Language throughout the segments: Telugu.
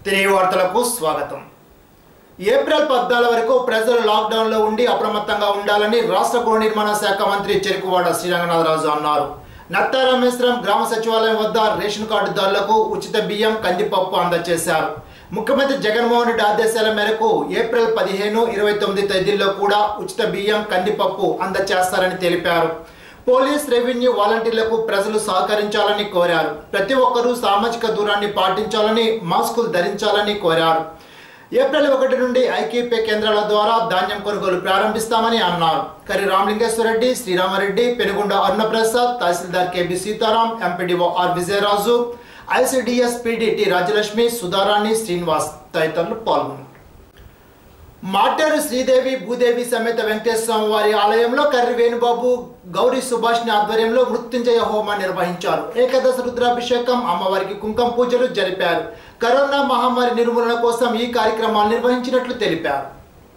తిరిగి వార్తలకు స్వాగతం ఏప్రిల్ పద్నాలుగు వరకు ప్రజలు లాక్డౌన్లో ఉండి అప్రమత్తంగా ఉండాలని రాష్ట్ర గృహ నిర్మాణ శాఖ మంత్రి చెరుకువాడ శ్రీరంగనాథరాజు అన్నారు నత్తారామేశ్వరం గ్రామ సచివాలయం వద్ద రేషన్ కార్డుదారులకు ఉచిత బియ్యం కందిపప్పు అందజేశారు ముఖ్యమంత్రి జగన్మోహన్ రెడ్డి ఆదేశాల మేరకు ఏప్రిల్ పదిహేను ఇరవై తొమ్మిది తేదీల్లో కూడా ఉచిత బియ్యం కందిపప్పు అందజేస్తారని తెలిపారు పోలీస్ రెవెన్యూ వాలంటీర్లకు ప్రజలు సహకరించాలని కోరారు ప్రతి ఒక్కరూ సామాజిక దూరాన్ని పాటించాలని మాస్కులు ధరించాలని కోరారు ఏప్రిల్ ఒకటి నుండి ఐకేపీ కేంద్రాల ద్వారా ధాన్యం కొనుగోలు ప్రారంభిస్తామని అన్నారు కరి రామలింగేశ్వరరెడ్డి శ్రీరామరెడ్డి పెనుగొండ అరుణప్రసాద్ తహసీల్దార్ KB Sitaram MPDO are Vijayaraju ICDS PDT Rajalakshmi Sudharani Srinivas తదితరులు పాల్గొన్నారు మాటేరు శ్రీదేవి భూదేవి సమేత వెంకటేశ్వర స్వామి వారి ఆలయంలో కర్రి వేణుబాబు గౌరీ సుభాష్ని ఆధ్వర్యంలో మృత్యుంజయ హోమం నిర్వహించారు ఏకాదశ రుద్రాభిషేకం అమ్మవారికి కుంకుమ పూజలు జరిపారు కరోనా మహమ్మారి నిర్మూలన కోసం ఈ కార్యక్రమాలు నిర్వహించినట్లు తెలిపారు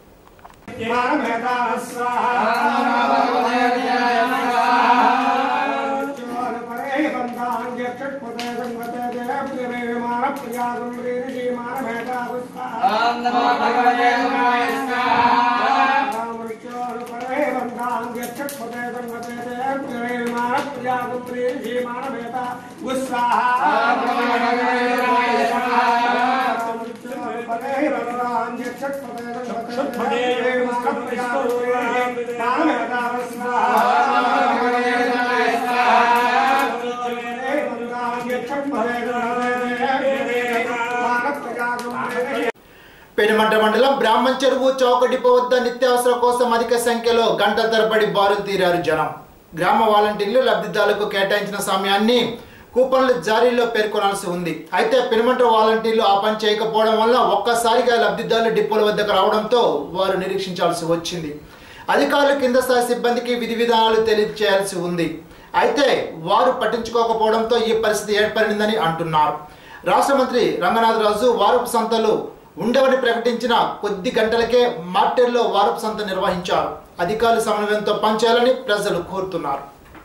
పెనుమంట మండలం బ్రాహ్మణ్ చెరువు చౌక డిపో వద్ద నిత్యావసర కోసం అధిక సంఖ్యలో గంటల తరబడి బారులు తీరారు జనం గ్రామ వాలంటీర్లు లబ్ధిదారులకు కేటాయించిన సమయాన్ని కూపన్లు జారీలో పేర్కొనాల్సి ఉంది అయితే పెనుమంట వాలంటీర్లు ఆ పని చేయకపోవడం వల్ల ఒక్కసారిగా లబ్ధిదారులు డిపోల వద్దకు రావడంతో వారు నిరీక్షించాల్సి వచ్చింది అధికారులు కింద స్థాయి సిబ్బందికి విధి విధానాలు తెలియజేయాల్సి ఉంది అయితే వారు పట్టించుకోకపోవడంతో ఈ పరిస్థితి ఏర్పడిందని అంటున్నారు రాష్ట్ర మంత్రి రంగనాథరాజు వారపు సంతలు ఉండవని ప్రకటించిన కొద్ది గంటలకే మార్టెల్లో వారపు సంత నిర్వహించారు అధికారుల సమన్వయంతో పనిచేయాలని ప్రజలు కోరుతున్నారు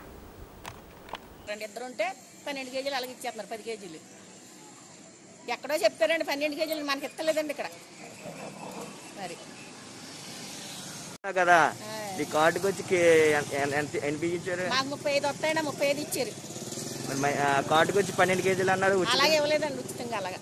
రెండు ఇద్దరు ఉంటే పన్నెండు కేజీలు అలాగే ఇచ్చేస్తున్నారు పది కేజీలు ఎక్కడో చెప్పారండి పన్నెండు కేజీలు మనకి ఇస్తలేదండి ఇక్కడ మరి కదా ఆ. ఈ కార్డుకి వచ్చి కే- ఎన్- ఎన్- ఎంత ఎన్ని బియ్యం ఇచ్చారు మాకు ముప్పై ఐదు వస్తాయండి ఆ ముప్పై ఐదు ఇచ్చారు మరి మై- ఆ కార్డుకి వచ్చి పన్నెండు కేజీలు అన్నారు ఉచితం. అలాగే ఇవ్వలేదండి ఉచితంగా అలాగా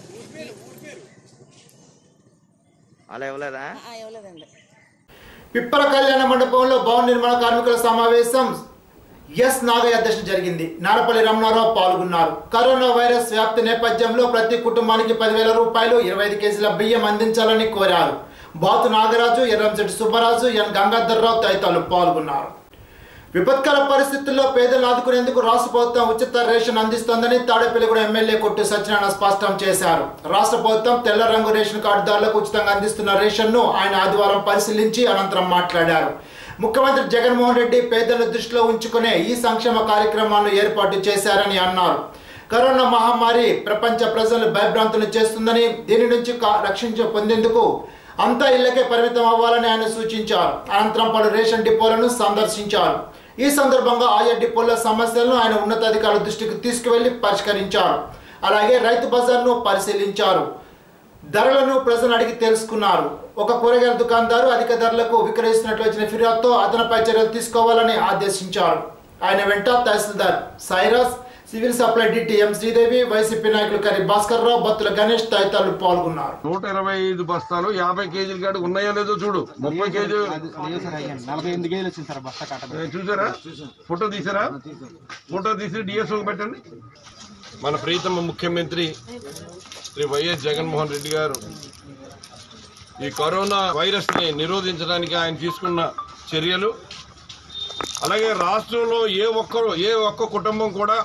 అలా ఇవ్వలేదా ఆ, ఇవ్వలేదండి పిప్పల కళ్యాణ మండపంలో భవన నిర్మాణ కార్మికుల సమావేశం ఎస్ నాగయ్య అధ్యక్షత జరిగింది నారపల్లి రమణారావు పాల్గొన్నారు కరోనా వైరస్ వ్యాప్తి నేపథ్యంలో ప్రతి కుటుంబానికి పదివేల రూపాయలు ఇరవై ఐదు కేజీల బియ్యం అందించాలని కోరారు బాతు నాగరాజు ఎర్రంశెట్టి సుబ్బరాజు ఎన్ గంగాధర్రావు తదితరులు పాల్గొన్నారు విపత్కర పరిస్థితుల్లో పేదలను ఆదుకునేందుకు రాష్ట్ర ప్రభుత్వం ఉచిత రేషన్ అందిస్తోందని తాడేపల్లిగూడ ఎమ్మెల్యే కొట్టు సత్యనారాయణ స్పష్టం చేశారు రాష్ట్ర ప్రభుత్వం తెల్ల రంగు రేషన్ కార్డుదారులకు ఉచితంగా అందిస్తున్న రేషన్ను ఆయన ఆదివారం పరిశీలించి అనంతరం మాట్లాడారు ముఖ్యమంత్రి జగన్మోహన్ రెడ్డి పేదలను దృష్టిలో ఉంచుకునే ఈ సంక్షేమ కార్యక్రమాలను ఏర్పాటు చేశారని అన్నారు కరోనా మహమ్మారి ప్రపంచ ప్రజలను భయభ్రాంతులు చేస్తుందని దీని నుంచి కా- రక్షించ పొందేందుకు అంతా ఇళ్లకే పరిమితం అవ్వాలని ఆయన సూచించారు అనంతరం పలు రేషన్ డిపోలను సందర్శించారు ఈ సందర్భంగా ఆయా డిపోల సమస్యలను ఆయన ఉన్నతాధికారుల దృష్టికి తీసుకువెళ్లి పరిష్కరించారు అలాగే రైతు బజార్ను పరిశీలించారు ధరలను ప్రజలు అడిగి తెలుసుకున్నారు ఒక కూరగాయల దుకాణదారు అధిక ధరలకు విక్రయిస్తున్నట్లు వచ్చిన ఫిర్యాదుతో అతనిపై చర్యలు తీసుకోవాలని ఆదేశించారు ఆయన వెంట తహసీల్దార్ సైరాస్ civil supply DTM Sridevi YCP నాయకులు కరి భాస్కర్ రావు బత్తుల గణేష్ తదితరులు పాల్గొన్నారు నూట ఇరవై ఐదు బస్తాలు యాభై కేజీల కాడ ఉన్నాయో లేదో చూడు ముప్పై కేజీ లేదు సార్ అయ్యాను నలభై ఎనిమిది కేజీలు వచ్చింది సార్ బస్తా కట్ట ఏ, చూసారా ఫోటో తీసారా ఫోటో తీసి డిఎస్ఓ పెట్టండి మన ప్రీతమ ముఖ్యమంత్రి శ్రీ వైఎస్ జగన్మోహన్ రెడ్డి గారు ఈ కరోనా వైరస్ ని నిరోధించడానికి ఆయన తీసుకున్న చర్యలు అలాగే రాష్ట్రంలో ఏ ఒక్కరు ఏ ఒక్క కుటుంబం కూడా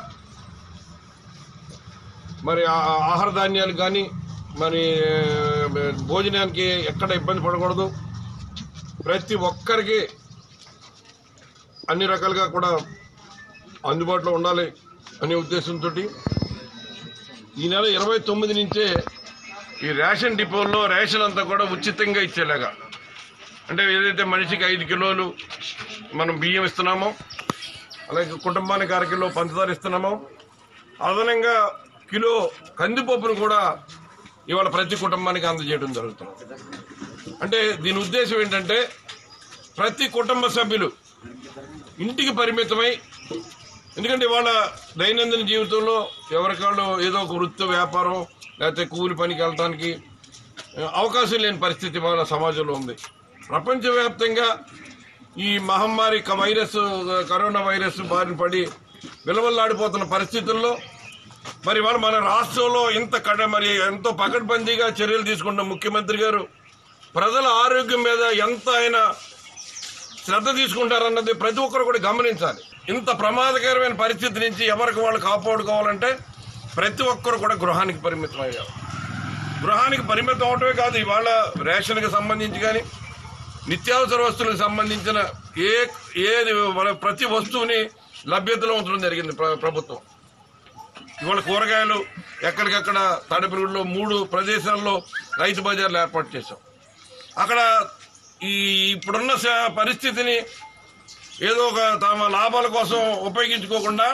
మరి ఆ- ఆ ఆహార ధాన్యాలు కానీ మరి ఆ, భోజనానికి ఎక్కడ ఇబ్బంది పడకూడదు ప్రతి ఒక్కరికి అన్ని రకాలుగా కూడా అందుబాటులో ఉండాలి అనే ఉద్దేశంతో ఈ నెల ఇరవై తొమ్మిది నుంచే ఈ రేషన్ డిపోల్లో రేషన్ అంతా కూడా ఉచితంగా ఇచ్చేలాగా అంటే ఏదైతే మనిషికి ఐదు కిలోలు మనం బియ్యం ఇస్తున్నామో అలాగే కుటుంబానికి అర కిలో పంచదార ఇస్తున్నామో అదనంగా కిలో కందిపప్పును కూడా ఇవాళ ప్రతి కుటుంబానికి అందజేయడం జరుగుతుంది అంటే దీని ఉద్దేశం ఏంటంటే ప్రతి కుటుంబ సభ్యులు ఇంటికి పరిమితమై ఎందుకంటే ఇవాళ దైనందిన జీవితంలో ఎవరికాళ్ళు ఏదో ఒక వృత్తి వ్యాపారం లేకపోతే కూలి పనికి వెళ్ళడానికి ఆ, అవకాశం లేని పరిస్థితి మన సమాజంలో ఉంది ప్రపంచవ్యాప్తంగా ఈ మహమ్మారి క- వైరస్ కరోనా వైరస్ బారిన పడి విలవల్లాడిపోతున్న పరిస్థితుల్లో మరి వాళ్ళు మన రాష్ట్రంలో ఇంత కడ మరి ఎంతో పకడ్బందీగా చర్యలు తీసుకున్న ముఖ్యమంత్రి గారు ప్రజల ఆరోగ్యం మీద ఎంత ఆయన శ్రద్ధ తీసుకుంటారన్నది ప్రతి ఒక్కరు కూడా గమనించాలి ఇంత ప్రమాదకరమైన పరిస్థితి నుంచి ఎవరికి వాళ్ళు కాపాడుకోవాలంటే ప్రతి ఒక్కరు కూడా గృహానికి పరిమితం అయ్యారు గృహానికి పరిమితం అవటమే కాదు ఇవాళ రేషన్కి సంబంధించి కానీ నిత్యావసర వస్తువులకు సంబంధించిన ఏ ఏది మన ప్రతి వస్తువుని లభ్యతలో ఉంచడం జరిగింది ప్ర- ప్రభుత్వం ఇవాళ కూరగాయలు ఎక్కడికక్కడ తాడేపల్లిలో మూడు ప్రదేశాల్లో రైతు బజార్లు ఏర్పాటు చేశాం అక్కడ ఈ ఇప్పుడున్న స- పరిస్థితిని ఏదో ఒక తమ లాభాల కోసం ఉపయోగించుకోకుండా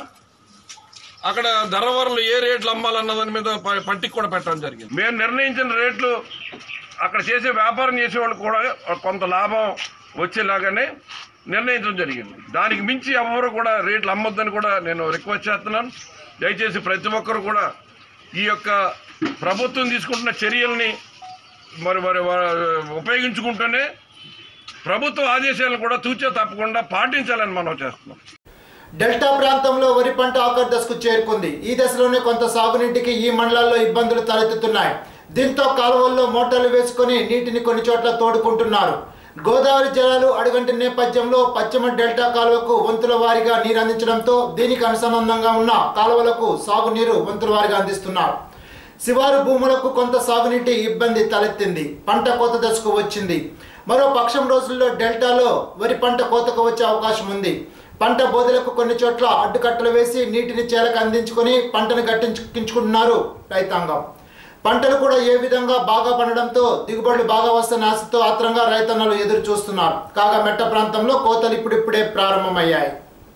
అక్కడ ధరవరలు ఏ రేట్లు అమ్మాలన్న దాని మీద ప- పట్టిక కూడా పెట్టడం జరిగింది మేము నిర్ణయించిన రేట్లు అక్కడ చేసే వ్యాపారం చేసే వాళ్ళు కూడా కొంత లాభం వచ్చేలాగానే నిర్ణయించడం జరిగింది దానికి మించి ఎవరు కూడా రేట్లు అమ్మొద్దని కూడా నేను రిక్వెస్ట్ చేస్తున్నాను దయచేసి ప్రతి ఒక్కరు కూడా ఈ యొక్క ప్రభుత్వం తీసుకుంటున్న చర్యల్ని మరి మరి వా- ఉపయోగించుకుంటూనే ప్రభుత్వ ఆదేశాలను కూడా తూచా తప్పకుండా పాటించాలని మనం చేస్తున్నాం డెల్టా ప్రాంతంలో వరి పంట ఆఖరి దశకు చేరుకుంది ఈ దశలోనే కొంత సాగునీటికి ఈ మండలాల్లో ఇబ్బందులు తలెత్తుతున్నాయి దీంతో కాలువల్లో మోటార్లు వేసుకొని నీటిని కొన్ని చోట్ల తోడుకుంటున్నారు గోదావరి జలాలు అడుగంటి నేపథ్యంలో పశ్చిమ డెల్టా కాలువకు వంతుల వారీగా నీరు అందించడంతో దీనికి అనుసంధానంగా ఉన్న కాలువలకు సాగునీరు వంతుల వారీగా అందిస్తున్నారు శివారు భూములకు కొంత సాగునీటి ఇబ్బంది తలెత్తింది పంట కోత దశకు వచ్చింది మరో పక్షం రోజుల్లో డెల్టాలో వరి పంట కోతకు వచ్చే అవకాశం ఉంది పంట బోధలకు కొన్ని చోట్ల అడ్డుకట్టలు వేసి నీటిని చేలకు అందించుకొని పంటను గట్టించుకుంటున్నారు రైతాంగం పంటలు కూడా ఏ విధంగా బాగా పండడంతో దిగుబడులు బాగా వస్తున్న ఆశతో ఆత్రంగా రైతన్నలు ఎదురు చూస్తున్నారు కాగా మెట్ట ప్రాంతంలో కోతలు ఇప్పుడిప్పుడే ప్రారంభమయ్యాయి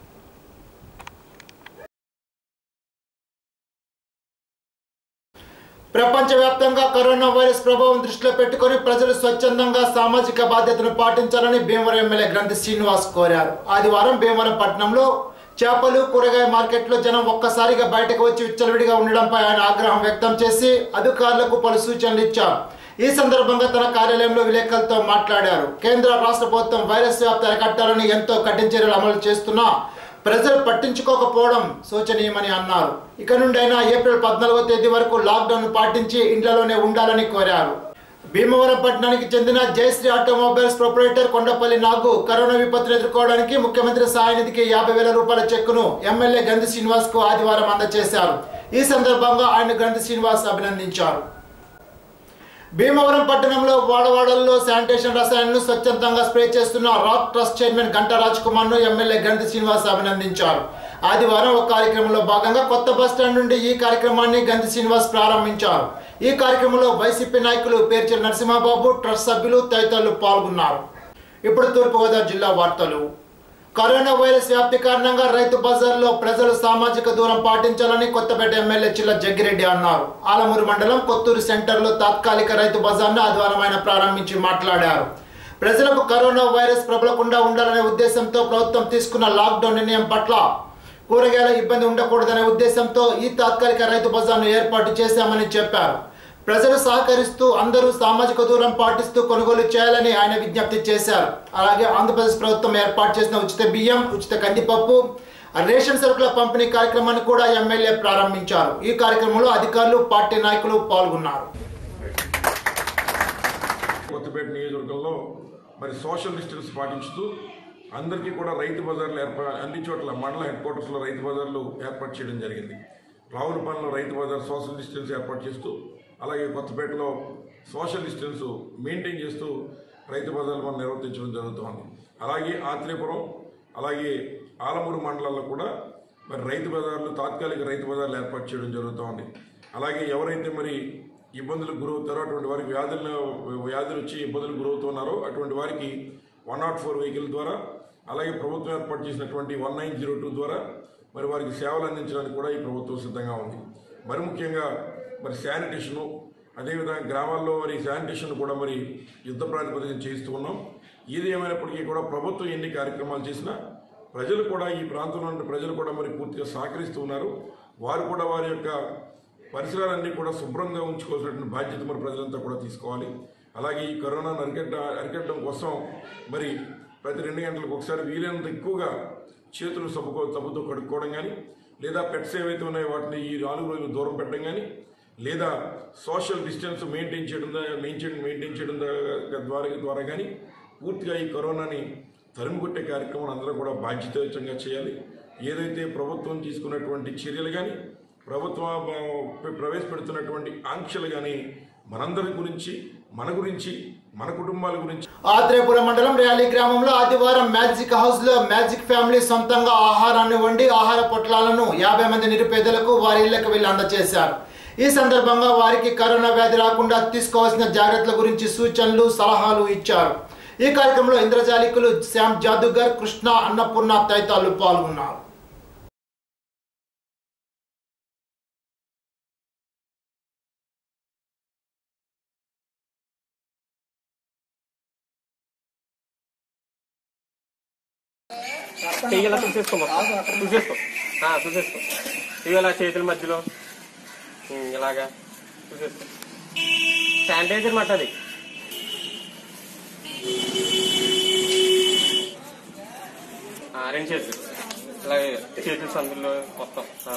ప్రపంచవ్యాప్తంగా కరోనా వైరస్ ప్రభావం దృష్టిలో పెట్టుకొని ప్రజలు స్వచ్ఛందంగా సామాజిక బాధ్యతను పాటించాలని భీమవరం ఎమ్మెల్యే గ్రంథి శ్రీనివాస్ కోరారు ఆదివారం భీమవరం పట్టణంలో చేపలు కూరగాయ మార్కెట్లో జనం ఒక్కసారిగా బయటకు వచ్చి విచ్చలవిడిగా ఉండడంపై ఆయన ఆగ్రహం వ్యక్తం చేసి అధికారులకు పలు సూచనలు ఇచ్చారు ఈ సందర్భంగా తన కార్యాలయంలో విలేకరులతో మాట్లాడారు కేంద్ర రాష్ట్ర ప్రభుత్వం వైరస్ వ్యాప్తి అరికట్టాలని ఎంతో కఠిన చర్యలు అమలు చేస్తున్నా ప్రజలు పట్టించుకోకపోవడం శోచనీయమని అన్నారు ఇక నుండి అయినా ఏప్రిల్ పద్నాలుగో తేదీ వరకు లాక్డౌన్ పాటించి ఇంట్లోనే ఉండాలని కోరారు భీమవరం పట్టణానికి చెందిన Jayasri automobiles proprietor Kondapalli Nagu corona విపత్తును ఎదుర్కోవడానికి ముఖ్యమంత్రి సహాయ నిధికి యాభై వేల రూపాయల చెక్కును ఎమ్మెల్యే గంధి శ్రీనివాస్ కు ఆదివారం అందజేశారు ఈ సందర్భంగా ఆయన గంధి శ్రీనివాస్ అభినందించారు భీమవరం పట్టణంలో వాడవాడల్లో శానిటేషన్ రసాయనాలను స్వచ్ఛందంగా స్ప్రే చేస్తున్న rock trust chairman Ganta Raj Kumar ను ఎమ్మెల్యే గంధి శ్రీనివాస్ అభినందించారు ఆదివారం ఒక కార్యక్రమంలో భాగంగా కొత్త బస్టాండ్ నుండి ఈ కార్యక్రమాన్ని గంధి శ్రీనివాస్ ప్రారంభించారు ఈ కార్యక్రమంలో వైసీపీ నాయకులు పేర్చిన నరసింహబాబు ట్రస్ట్ సభ్యులు తదితరులు పాల్గొన్నారు ఇప్పుడు తూర్పుగోదావరి జిల్లా వార్తలు కరోనా వైరస్ వ్యాప్తి కారణంగా రైతు బజార్లో ప్రజలు సామాజిక దూరం పాటించాలని కొత్తపేట ఎమ్మెల్యే చిల్ల జగ్గిరెడ్డి అన్నారు ఆలమూరు మండలం కొత్తూరు సెంటర్లో తాత్కాలిక రైతు బజార్ను ఆదివారం ఆయన ప్రారంభించి మాట్లాడారు ప్రజలకు కరోనా వైరస్ ప్రబలకుండా ఉండాలనే ఉద్దేశంతో ప్రభుత్వం తీసుకున్న లాక్డౌన్ నిర్ణయం పట్ల కూరగాయల ఇబ్బంది ఉండకూడదనే ఉద్దేశంతో ఈ తాత్కాలిక రైతు బజార్ను ఏర్పాటు చేశామని చెప్పారు ప్రజలు సహకరిస్తూ అందరూ సామాజిక దూరం పాటిస్తూ కొనుగోలు చేయాలని ఆయన విజ్ఞప్తి చేశారు అలాగే ఆంధ్రప్రదేశ్ ప్రభుత్వం ఏర్పాటు చేసిన ఉచిత బియ్యం ఉచిత కందిపప్పు రేషన్ సరుకుల పంపిణీ కార్యక్రమాన్ని కూడా ఎమ్మెల్యే ప్రారంభించారు ఈ కార్యక్రమంలో అధికారులు పార్టీ నాయకులు పాల్గొన్నారు కొత్తపేట నియోజకవర్గంలో మరి సోషల్ డిస్టెన్స్ పాటించుతూ అందరికీ కూడా రైతు బజార్లు ఏర్పా అన్ని చోట్ల మండల హెడ్ క్వార్టర్స్లో రైతు బజార్లు ఏర్పాటు చేయడం జరిగింది రావులపల్లిలో రైతు బజార్ సోషల్ డిస్టెన్స్ ఏర్పాటు చేస్తూ అలాగే కొత్తపేటలో సోషల్ డిస్టెన్స్ మెయింటైన్ చేస్తూ రైతు బజార్లు మనం నిర్వర్తించడం జరుగుతోంది అలాగే ఆత్రేయపురం అలాగే ఆలమూరు మండలాల్లో కూడా మరి రైతు బజార్లు తాత్కాలిక రైతు బజార్లు ఏర్పాటు చేయడం జరుగుతోంది అలాగే ఎవరైతే మరి ఇబ్బందులకు గురవుతారో అటువంటి వారికి వ్యాధులు వ్యాధులు వచ్చి ఇబ్బందులకు గురవుతున్నారో అటువంటి వారికి వన్ నాట్ ఫోర్ వెహికల్ ద్వారా అలాగే ప్రభుత్వం ఏర్పాటు చేసినటువంటి వన్ నైన్ జీరో టూ ద్వారా మరి వారికి సేవలు అందించడానికి కూడా ఈ ప్రభుత్వం సిద్ధంగా ఉంది మరి ముఖ్యంగా మరి శానిటేషను అదేవిధంగా గ్రామాల్లో మరి శానిటేషన్ కూడా మరి యుద్ధ ప్రాతిపదికన చేయిస్తూ ఉన్నాం ఏది ఏమైనప్పటికీ కూడా ప్రభుత్వం ఎన్ని కార్యక్రమాలు చేసినా ప్రజలు కూడా ఈ ప్రాంతంలో ఉన్న ప్రజలు కూడా మరి పూర్తిగా సహకరిస్తూ ఉన్నారు వారు కూడా వారి యొక్క పరిసరాలన్నీ కూడా శుభ్రంగా ఉంచుకోవాల్సినటువంటి బాధ్యత మరి ప్రజలంతా కూడా తీసుకోవాలి అలాగే ఈ కరోనాను అరికట్ట అరికట్టడం కోసం మరి ప్రతి రెండు గంటలకు ఒకసారి వీలైనంత ఎక్కువగా చేతులు సబ్బుకో సబ్బుతో కడుక్కోవడం కానీ లేదా పెట్స్ ఏవైతే ఉన్నాయో వాటిని ఈ నాలుగు రోజులు దూరం పెట్టడం కానీ లేదా సోషల్ డిస్టెన్స్ మెయింటైన్ చేయడం దా- మెయింటైన్ మెయింటైన్ చేయడం దా- ద్వారా ద్వారా కానీ పూర్తిగా ఈ కరోనాని తరిమి కొట్టే కార్యక్రమం అందరూ కూడా బాధ్యతాయుతంగా చేయాలి ఏదైతే ప్రభుత్వం తీసుకున్నటువంటి చర్యలు కానీ ప్రభుత్వం ఆ, ప్రవేశపెడుతున్నటువంటి ఆంక్షలు కానీ మనందరి గురించి మన గురించి మన కుటుంబాల గురించి ఆత్రేయపురం మండలం ర్యాలీ గ్రామంలో ఆదివారం మ్యాజిక్ హౌస్ లో మ్యాజిక్ ఫ్యామిలీ సొంతంగా ఆహారాన్ని వండి ఆహార పొట్లాలను యాభై మంది నిరుపేదలకు వారి ఇళ్లకు వెళ్లి అందజేశారు ఈ సందర్భంగా వారికి కరోనా వ్యాధి రాకుండా తీసుకోవాల్సిన జాగ్రత్తల గురించి సూచనలు సలహాలు ఇచ్చారు ఈ కార్యక్రమంలో ఇంద్రజాలికులు శ్యామ్ జాదుగర్ కృష్ణ అన్నపూర్ణ తదితరులు పాల్గొన్నారు చెయ్యి ఇలా చూసేసుకో మొత్తం చూసేసుకో ఆ, చూసేసుకో ఇవి ఇలా చేతుల మధ్యలో ఉమ్, ఇలాగా చూసేసుకో శానిటైజర్ మాట అది ఆ, రెండు చేతులు ఇలాగే చేతుల సందుల్లో మొత్తం ఆ.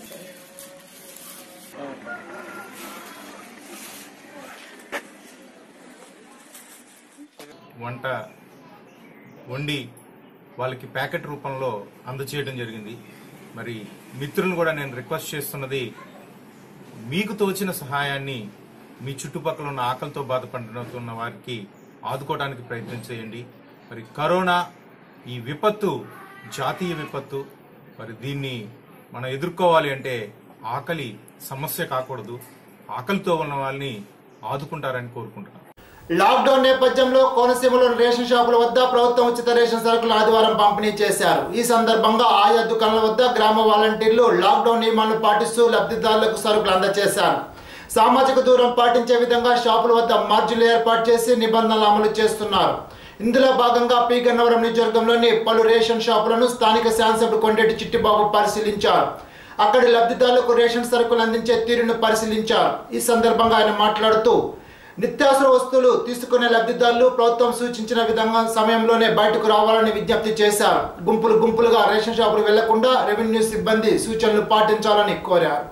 వంట వండి వాళ్ళకి ప్యాకెట్ రూపంలో అందచేయడం జరిగింది మరి మిత్రులను కూడా నేను రిక్వెస్ట్ చేస్తున్నది మీకు తోచిన సహాయాన్ని మీ చుట్టుపక్కల ఉన్న ఆకలితో బాధపడుతున్న వారికి ఆదుకోవడానికి ప్రయత్నం చేయండి మరి కరోనా ఈ విపత్తు జాతీయ విపత్తు మరి దీన్ని మనం ఎదుర్కోవాలి అంటే ఆకలి సమస్య కాకూడదు ఆకలితో ఉన్న వాళ్ళని ఆదుకుంటారని కోరుకుంటున్నాను లాక్డౌన్ నేపథ్యంలో కోనసీమలోని రేషన్ షాపుల వద్ద ప్రభుత్వం ఉచిత రేషన్ సరుకులు ఆదివారం పంపిణీ చేశారు ఈ సందర్భంగా ఆయా దుకాణాల వద్ద గ్రామ వాలంటీర్లు లాక్డౌన్ నియమాలను పాటిస్తూ లబ్ధిదారులకు సరుకులు అందజేశారు సామాజిక దూరం పాటించే విధంగా షాపుల వద్ద మార్జిన్లు ఏర్పాటు చేసి నిబంధనలు అమలు చేస్తున్నారు ఇందులో భాగంగా పి గన్నవరం నియోజకవర్గంలోని పలు రేషన్ షాపులను స్థానిక శాసనసభ్యుడు కొండేటి చిట్టిబాబు పరిశీలించారు అక్కడి లబ్ధిదారులకు రేషన్ సరుకులు అందించే తీరును పరిశీలించారు ఈ సందర్భంగా ఆయన మాట్లాడుతూ నిత్యావసర వస్తువులు తీసుకునే లబ్ధిదారులు ప్రభుత్వం సూచించిన విధంగా సమయంలోనే బయటకు రావాలని విజ్ఞప్తి చేశారు గుంపులు గుంపులుగా రేషన్ షాపులు వెళ్లకుండా రెవెన్యూ సిబ్బంది సూచనలు పాటించాలని కోరారు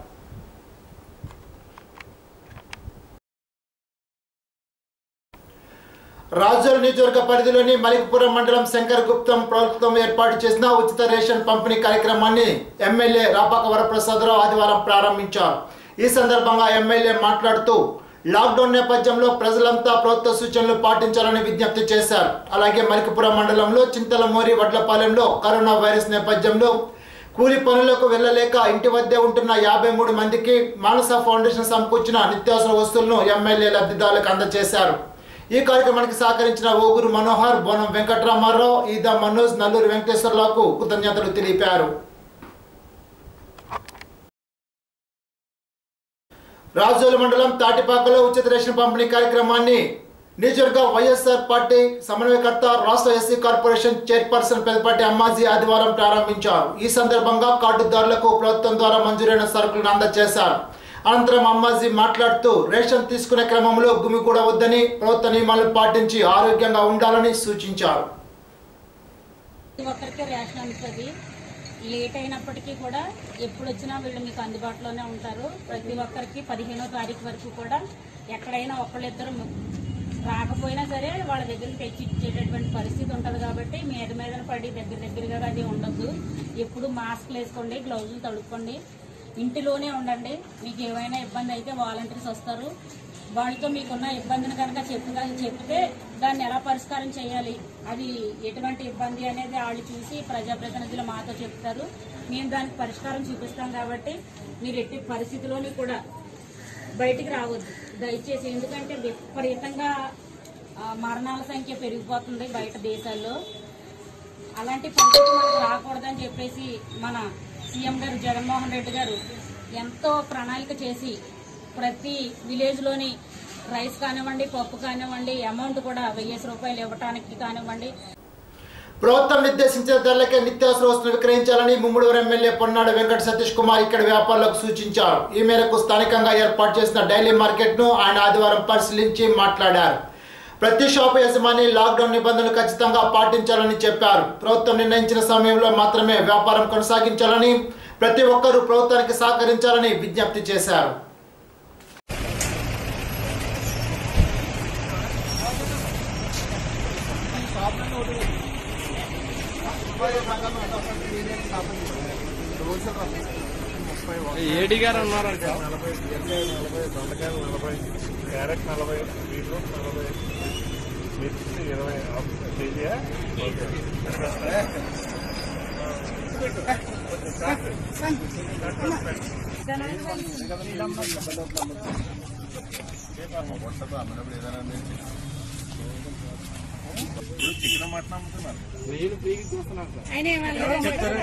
రాజోల్ నియోజకవర్గ పరిధిలోని మలిక్పురం మండలం శంకర్ గుప్తం ప్రభుత్వం ఏర్పాటు చేసిన ఉచిత రేషన్ పంపిణీ కార్యక్రమాన్ని ఎమ్మెల్యే రాపాక వరప్రసాదరావు ఆదివారం ప్రారంభించారు ఈ సందర్భంగా ఎమ్మెల్యే మాట్లాడుతూ లాక్డౌన్ నేపథ్యంలో ప్రజలంతా ప్రభుత్వ సూచనలు పాటించాలని విజ్ఞప్తి చేశారు అలాగే మలికిపురం మండలంలో చింతలమూరి వడ్లపాలెంలో కరోనా వైరస్ నేపథ్యంలో కూలి పనులకు వెళ్ళలేక ఇంటి వద్దే ఉంటున్న యాభై మూడు మందికి మానస ఫౌండేషన్ సమకూర్చిన నిత్యావసర వస్తువులను ఎమ్మెల్యే లబ్ధిదారులకు అందజేశారు ఈ కార్యక్రమానికి సహకరించిన ఓగురు మనోహర్ బోనం వెంకట్రామారావు ఈద మనోజ్ నల్లూరు వెంకటేశ్వరరావుకు కృతజ్ఞతలు తెలిపారు రాజోలు మండలం తాటిపాకలో ఉచిత రేషన్ పంపిణీ కార్యక్రమాన్ని నియోజకవర్గ వైఎస్ఆర్ పార్టీ సమన్వయకర్త రాష్ట్ర SC corporation chairperson Pedapati Ammaji ఆదివారం ప్రారంభించారు ఈ సందర్భంగా కార్డుదారులకు ప్రభుత్వం ద్వారా మంజూరైన సరుకులను అందజేశారు అనంతరం అమ్మాజీ మాట్లాడుతూ రేషన్ తీసుకునే క్రమంలో గుమి కూడా వద్దని ప్రభుత్వ నియమాలను పాటించి ఆరోగ్యంగా ఉండాలని సూచించారు ప్రతి ఒక్కరికి రేషన్ అందుతుంది లేట్ అయినప్పటికీ కూడా ఎప్పుడు వచ్చినా వీళ్ళు మీకు అందుబాటులోనే ఉంటారు ప్రతి ఒక్కరికి పదిహేనో తారీఖు వరకు కూడా ఎక్కడైనా ఒకళ్ళిద్దరు రాకపోయినా సరే వాళ్ళ దగ్గరికి తెచ్చి ఇచ్చేటటువంటి పరిస్థితి ఉంటుంది కాబట్టి మీద మీద పడి దగ్గర దగ్గరగా అది ఉండొద్దు ఎప్పుడు మాస్క్లు వేసుకోండి గ్లౌజులు తడుక్కోండి ఇంటిలోనే ఉండండి మీకు ఏమైనా ఇబ్బంది అయితే వాలంటీర్స్ వస్తారు వాళ్ళతో మీకున్న ఇబ్బందిని కనుక చెప్పు చెప్తే దాన్ని ఎలా పరిష్కారం చేయాలి అది ఎటువంటి ఇబ్బంది అనేది వాళ్ళు చూసి ప్రజాప్రతినిధులు మాతో చెప్తారు మేము దానికి పరిష్కారం చూపిస్తాం కాబట్టి మీరు ఎట్టి పరిస్థితిలోని కూడా బయటికి రావద్దు దయచేసి ఎందుకంటే విపరీతంగా ఆ, మరణాల సంఖ్య పెరిగిపోతుంది బయట దేశాల్లో అలాంటి పరిస్థితి మనకు రాకూడదని చెప్పేసి మన సీఎం గారు జగన్మోహన్ రెడ్డి గారు ఎంతో ప్రణాళిక చేసి ప్రతి విలేజ్లోని రైస్ కానివ్వండి పప్పు కానివ్వండి అమౌంట్ కూడా వెయ్యేసి రూపాయలు ఇవ్వటానికి కానివ్వండి ప్రభుత్వం నిర్దేశించిన ధరలకే నిత్యావసర వస్తువులు విక్రయించాలని ముమ్మడివరం ఎమ్మెల్యే పొన్నాడు వెంకట సతీష్ కుమార్ ఇక్కడ వ్యాపారులకు సూచించారు ఈ మేరకు స్థానికంగా ఏర్పాటు చేసిన డైలీ మార్కెట్ ను ఆయన ఆదివారం పరిశీలించి మాట్లాడారు ప్రతి షాపు యజమాని లాక్డౌన్ నిబంధనలు ఖచ్చితంగా పాటించాలని చెప్పారు ప్రభుత్వం నిర్ణయించిన సమయంలో మాత్రమే వ్యాపారం కొనసాగించాలని ప్రతి ఒక్కరూ ప్రభుత్వానికి సహకరించాలని విజ్ఞప్తి చేశారు ఏడి గారు ఉన్నారంట నలభై బీరకాయ నలభై దొండకాయలు నలభై క్యారెట్ నలభై బీట్రూట్ నలభై మిర్చి ఇరవై కేజీయా ఓకే చికెన్ మటన్ అమ్ముతున్నారు నేను పీకి చూస్తున్నాను సార్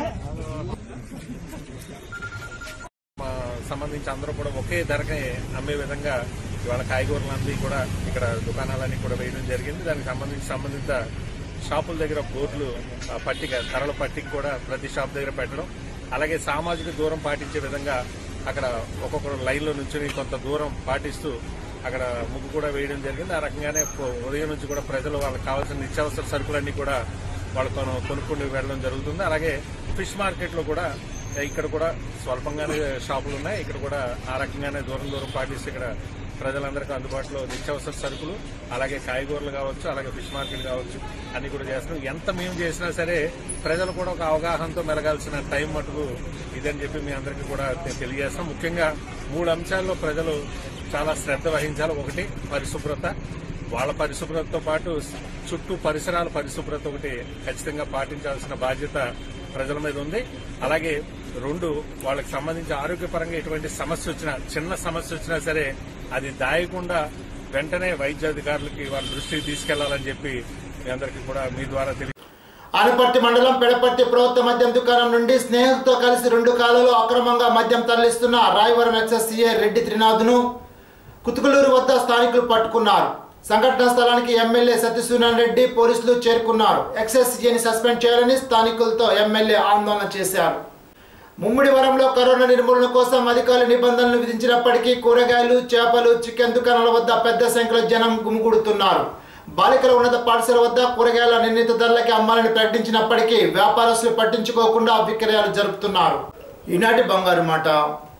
మా సంబంధించి అందరూ కూడా ఒకే ధరకే అమ్మే విధంగా ఇవాళ కాయగూరలన్నీ కూడా ఇక్కడ దుకాణాలన్నీ కూడా వేయడం జరిగింది దానికి సంబంధించి సంబంధిత షాపుల దగ్గర బోర్డులు ఆ, పట్టిక ధరల పట్టిక కూడా ప్రతి షాప్ దగ్గర పెట్టడం అలాగే సామాజిక దూరం పాటించే విధంగా అక్కడ ఒక్కొక్కరు లైన్లో నుంచి కొంత దూరం పాటిస్తూ అక్కడ ముగ్గు కూడా వేయడం జరిగింది ఆ రకంగానే ఉ- ఉదయం నుంచి కూడా ప్రజలు వాళ్ళకి కావాల్సిన నిత్యావసర సరుకులన్నీ కూడా వాళ్ళు కొను కొనుక్కొని వెళ్ళడం జరుగుతుంది అలాగే ఫిష్ మార్కెట్లో కూడా ఇక్కడ కూడా స్వల్పంగానే షాపులు ఉన్నాయి ఇక్కడ కూడా ఆ రకంగానే దూరం దూరం పాటిస్తే ఇక్కడ ప్రజలందరికీ అందుబాటులో నిత్యావసర సరుకులు అలాగే కాయగూరలు కావచ్చు అలాగే ఫిష్ మార్కెట్ కావచ్చు అన్ని కూడా చేస్తున్నాం ఎంత మేము చేసినా సరే ప్రజలు కూడా ఒక అవగాహనతో మెలగాల్సిన టైం మటుకు ఇదని చెప్పి మీ అందరికీ కూడా తె- తెలియజేస్తాం ముఖ్యంగా మూడు అంశాల్లో ప్రజలు చాలా శ్రద్ధ వహించాలి ఒకటి పరిశుభ్రత వాళ్ళ పరిశుభ్రతతో పాటు చుట్టూ పరిసరాల పరిశుభ్రత ఒకటి ఖచ్చితంగా పాటించాల్సిన బాధ్యత ప్రజల మీద ఉంది అలాగే రెండు వాళ్ళకి సంబంధించి ఆరోగ్యపరంగా ఎటువంటి సమస్య వచ్చినా చిన్న సమస్య వచ్చినా సరే అది దాయకుండా వెంటనే వైద్యాధికారులకి వాళ్ళ దృష్టికి తీసుకెళ్లాలని చెప్పి మీ అందరికీ కూడా మీ ద్వారా తెలియ ఆనపర్తి మండలం పెడపర్తి ప్రభుత్వ మద్యం దుకాణం నుండి స్నేహితులతో కలిసి రెండు కాలాలు అక్రమంగా మద్యం తరలిస్తున్న రాయవరం ఎక్సెస్ సిఐ రెడ్డి త్రినాథ్ను కుతుకులూరు వద్ద స్థానికులు పట్టుకున్నారు సంఘటనా స్థలానికి ఎమ్మెల్యే సత్యసూర్యనారాయణ రెడ్డి పోలీసులు చేరుకున్నారు ఎక్సైజ్ సీఐని సస్పెండ్ చేయాలని స్థానికులతో ఎమ్మెల్యే ఆందోళన చేశారు ముమ్మిడివరంలో కరోనా నిర్మూలన కోసం అధికారులు నిబంధనలు విధించినప్పటికీ కూరగాయలు చేపలు చికెన్ దుకాణాల వద్ద పెద్ద సంఖ్యలో జనం గుమిగూడుతున్నారు బాలికల ఉన్నత పాఠశాల వద్ద కూరగాయల నిర్ణీత ధరలకి అమ్మాలని ప్రకటించినప్పటికీ వ్యాపారస్తులు పట్టించుకోకుండా విక్రయాలు జరుపుతున్నారు ఈనాటి బంగారు మాట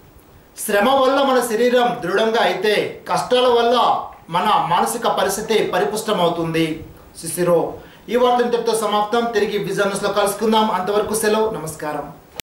శ్రమ వల్ల మన శరీరం దృఢంగా అయితే కష్టాల వల్ల మన మానసిక పరిస్థితి పరిపుష్టమవుతుంది శిశిరో ఈ వార్త ఇంతటితో సమాప్తం తిరిగి విజన్ లో కలుసుకుందాం అంతవరకు సెలవు నమస్కారం